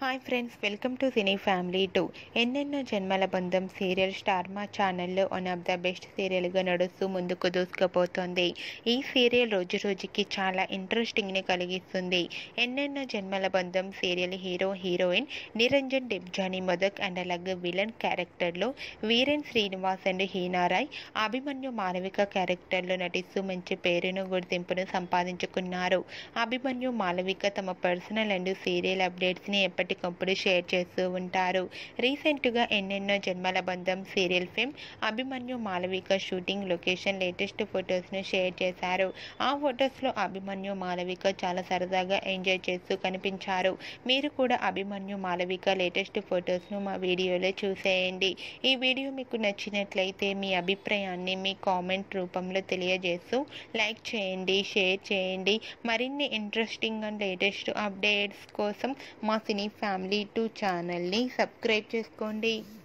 hi friends welcome to cine family two ఎన్నెన్నో జన్మల బంధం సీరియల్ స్టార్ మా ఛానల్లో వన్ ఆఫ్ ద బెస్ట్ సీరియల్గా నడుస్తూ ముందుకు దూసుకుపోతుంది ఈ సీరియల్ రోజు రోజుకి చాలా ఇంట్రెస్టింగ్ని కలిగిస్తుంది ఎన్నెన్నో జన్మల బంధం serial hero heroine Niranjan Debjani Modak and అలాగే విలన్ క్యారెక్టర్లో వీరేన్ శ్రీనివాస్ అండ్ హీనారాయ్ అభిమన్యు మాలవిక క్యారెక్టర్లో నటిస్తూ మంచి పేరును గుర్తింపును సంపాదించుకున్నారు అభిమన్యు మాలవిక తమ పర్సనల్ అండ్ సీరియల్ అప్డేట్స్ని ఎప్పటికప్పుడు షేర్ చేస్తూ ఉంటారు రీసెంట్గా ఎన్నెన్నో జన్మల బంధం serial film Abhimanyu Malavika shooting location latest ఫొటోస్ను షేర్ చేశారు ఆ ఫొటోస్లో అభిమన్యు మాలవిక చాలా సరదాగా ఎంజాయ్ చేస్తూ కనిపించారు మీరు కూడా అభిమన్యు మాలవిక లేటెస్ట్ ఫొటోస్ను మా వీడియోలో చూసేయండి ఈ వీడియో మీకు నచ్చినట్లయితే మీ అభిప్రాయాన్ని మీ కామెంట్ రూపంలో తెలియజేస్తూ లైక్ చేయండి షేర్ చేయండి మరిన్ని ఇంట్రెస్టింగ్ అండ్ లేటెస్ట్ అప్డేట్స్ కోసం మా సినీ ఫ్యామిలీ టూ ఛానల్ని సబ్స్క్రైబ్ చేసుకోండి